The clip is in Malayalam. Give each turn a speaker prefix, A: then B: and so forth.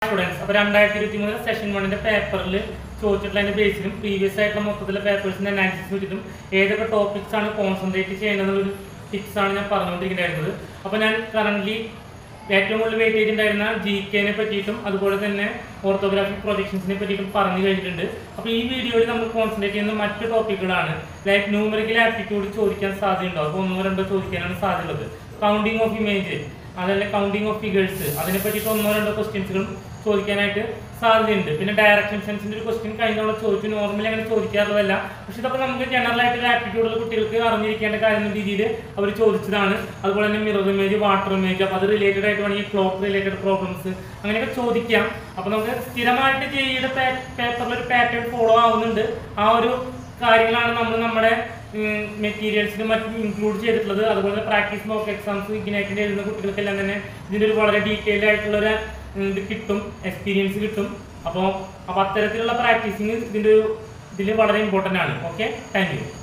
A: സ്റ്റുഡൻസ് അപ്പോൾ രണ്ടായിരത്തി ഇരുപത്തി മൂന്ന് സെഷൻ വണ്ണിന്റെ പേപ്പറിൽ ചോദിച്ചിട്ടുള്ള അതിന്റെ ബേസിലും പ്രീവിയസ് ആയിട്ടുള്ള മൊത്തത്തിലെ പേപ്പേഴ്സിന്റെ അനാലിസിസ് വെച്ചിട്ടും ഏതൊക്കെ ടോപ്പിക്സ് ആണ് കോൺസെൻട്രേറ്റ് ചെയ്യേണ്ടത് ഒരു ടിപ്സ് ആണ് ഞാൻ പറഞ്ഞുകൊണ്ടിരിക്കുന്നത് അപ്പോൾ ഞാൻ കറന്റ് ഏറ്റവും കൂടുതൽ വെയിറ്റേജ് ഉണ്ടായിരുന്ന ജി കെനെ പറ്റിയിട്ടും അതുപോലെ തന്നെ ഓർത്തോഗ്രാഫിക് പ്രൊജക്ഷൻസിനെ പറ്റിയിട്ടും പറഞ്ഞു കഴിഞ്ഞിട്ടുണ്ട് അപ്പോൾ ഈ വീഡിയോയിൽ നമ്മൾ കോൺസെൻട്രേറ്റ് ചെയ്യുന്ന മറ്റു ടോപ്പിക്കുകളാണ് ലൈക്ക് ന്യൂമറിക്കൽ ആപ്റ്റിറ്റ്യൂഡ് ചോദിക്കാൻ സാധ്യതയുണ്ടോ അപ്പോൾ ഒന്നോ രണ്ടോ ചോദിക്കാനാണ് സാധ്യതയുള്ളത് കൗണ്ടിങ് ഓഫ് ഇമേജ് അതല്ല കൗണ്ടിങ് ഓഫ് ഫിഗേഴ്സ് അതിനെ പറ്റിയിട്ട് ഒന്നോ രണ്ടോ ക്വസ്റ്റ്യൻസുകളും ചോദിക്കാനായിട്ട് സാധ്യതയുണ്ട് പിന്നെ ഡയറക്ഷൻ സെൻസിന്റെ ഒരു ക്വസ്റ്റ്യൻ കഴിഞ്ഞ തവണ ചോദിച്ചു നോർമലി അങ്ങനെ ചോദിക്കാറുള്ളതല്ല പക്ഷെ ഇതൊക്കെ നമുക്ക് ജനറൽ ആയിട്ട് ആപ്റ്റിറ്റ്യൂഡുള്ള കുട്ടികൾക്ക് അറിഞ്ഞിരിക്കേണ്ട കാര്യം എന്ന രീതിയിൽ അവർ ചോദിച്ചതാണ് അതുപോലെ തന്നെ മിറർ ഇമേജ് വാട്ടർ ഇമേജ് അപ്പോൾ അത് റിലേറ്റഡ് ആയിട്ട് വേണമെങ്കിൽ ക്ലോക്ക് റിലേറ്റഡ് പ്രോബ്ലംസ് അങ്ങനെയൊക്കെ ചോദിക്കാം അപ്പോൾ നമുക്ക് സ്ഥിരമായിട്ട് ജെയുടെ പേപ്പറിൽ ഒരു പാറ്റേൺ ഫോളോ ആവുന്നുണ്ട് ആ ഒരു കാര്യങ്ങളാണ് നമ്മൾ നമ്മുടെ മെറ്റീരിയൽസിന് മറ്റും ഇൻക്ലൂഡ് ചെയ്തിട്ടുള്ളത് അതുപോലെ പ്രാക്ടീസ് മോക്ക് എക്സാംസ് ഇഗ്നൈറ്റിന് എഴുതുന്ന കുട്ടികൾക്കെല്ലാം തന്നെ ഇതിൻ്റെ ഒരു വളരെ ഡീറ്റെയിൽഡ് ആയിട്ടുള്ള ഒരു ഇത് കിട്ടും എക്സ്പീരിയൻസ് കിട്ടും അപ്പോൾ അപ്പോൾ അത്തരത്തിലുള്ള പ്രാക്ടീസിങ് ഇതിൻ്റെ ഒരു ഇതിൽ വളരെ ഇമ്പോർട്ടൻ്റ് ആണ് ഓക്കെ താങ്ക് യു